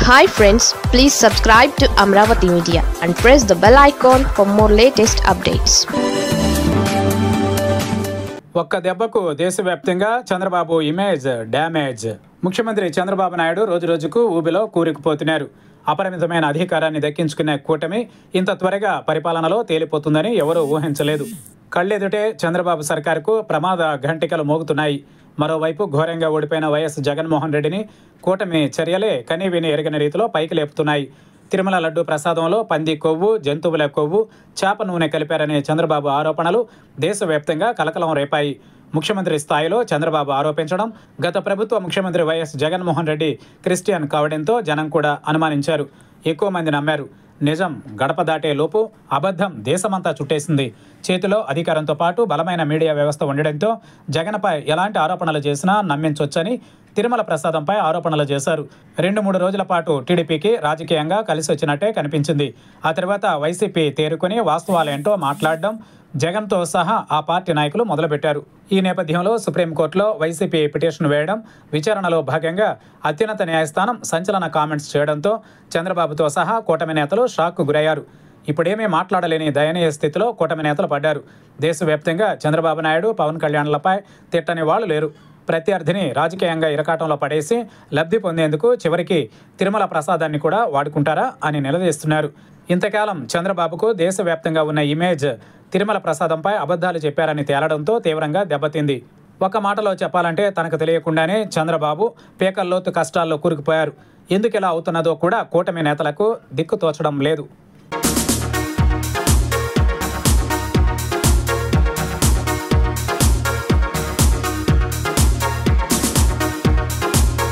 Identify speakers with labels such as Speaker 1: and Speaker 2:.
Speaker 1: hi friends please subscribe to Amaravati media and press the bell icon for more latest updates
Speaker 2: ఒక్క దెబ్బకు దేశవ్యాప్తంగా Chandrababu image damage ముఖ్యమంత్రి చంద్రబాబు నాయుడు రోజురోజుకు ఊబిలో కూరుకుపోతున్నారు అపరిమితమైన అధికారాన్ని దక్కించుకునే కూటమి ఇంత త్వరగా పరిపాలనలో తేలిపోతుందని ఎవరూ ఊహించలేదు కళ్ళెదుటే చంద్రబాబు సర్కారుకు ప్రమాద ఘంటికలు మోగుతున్నాయి మరోవైపు ఘోరంగా ఓడిపోయిన వైఎస్ జగన్మోహన్ రెడ్డిని కూటమి చర్యలే కనీవిని ఎరగని రీతిలో పైకి లేపుతున్నాయి తిరుమల లడ్డు ప్రసాదంలో పంది కొవ్వు జంతువుల కొవ్వు చేప నూనె కలిపారనే చంద్రబాబు ఆరోపణలు దేశవ్యాప్తంగా కలకలం రేపాయి ముఖ్యమంత్రి స్థాయిలో చంద్రబాబు ఆరోపించడం గత ప్రభుత్వ ముఖ్యమంత్రి వైఎస్ జగన్మోహన్ రెడ్డి క్రిస్టియన్ కావడంతో జనం కూడా అనుమానించారు ఎక్కువ మంది నమ్మారు నిజం గడప దాటే లోపు అబద్ధం దేశమంతా చుట్టేసింది చేతిలో అధికారంతో పాటు బలమైన మీడియా వ్యవస్థ ఉండడంతో జగన్పై ఎలాంటి ఆరోపణలు చేసినా నమ్మించొచ్చని తిరుమల ప్రసాదంపై ఆరోపణలు చేశారు రెండు మూడు రోజుల పాటు టీడీపీకి రాజకీయంగా కలిసి వచ్చినట్టే కనిపించింది ఆ తర్వాత వైసీపీ తేరుకుని వాస్తవాలేంటో మాట్లాడడం జగన్తో సహా ఆ పార్టీ నాయకులు మొదలుపెట్టారు ఈ నేపథ్యంలో సుప్రీంకోర్టులో వైసీపీ పిటిషన్ వేయడం విచారణలో భాగంగా అత్యున్నత న్యాయస్థానం సంచలన కామెంట్స్ చేయడంతో చంద్రబాబుతో సహా కూటమి నేతలు షాక్కు గురయ్యారు ఇప్పుడేమీ మాట్లాడలేని దయనీయ స్థితిలో కూటమి నేతలు పడ్డారు దేశవ్యాప్తంగా చంద్రబాబు నాయుడు పవన్ కళ్యాణ్లపై తిట్టని వాళ్ళు లేరు ప్రత్యర్థిని రాజకీయంగా ఇరకాటంలో పడేసి లబ్ధి పొందేందుకు చివరికి తిరుమల ప్రసాదాన్ని కూడా వాడుకుంటారా అని నిలదీస్తున్నారు ఇంతకాలం చంద్రబాబుకు దేశవ్యాప్తంగా ఉన్న ఇమేజ్ తిరుమల ప్రసాదంపై అబద్ధాలు చెప్పారని తేలడంతో తీవ్రంగా దెబ్బతింది ఒక మాటలో చెప్పాలంటే తనకు తెలియకుండానే చంద్రబాబు పేకల్లోతు కష్టాల్లో కూరుకుపోయారు ఎందుకు ఇలా అవుతున్నదో కూడా కూటమి నేతలకు దిక్కు తోచడం లేదు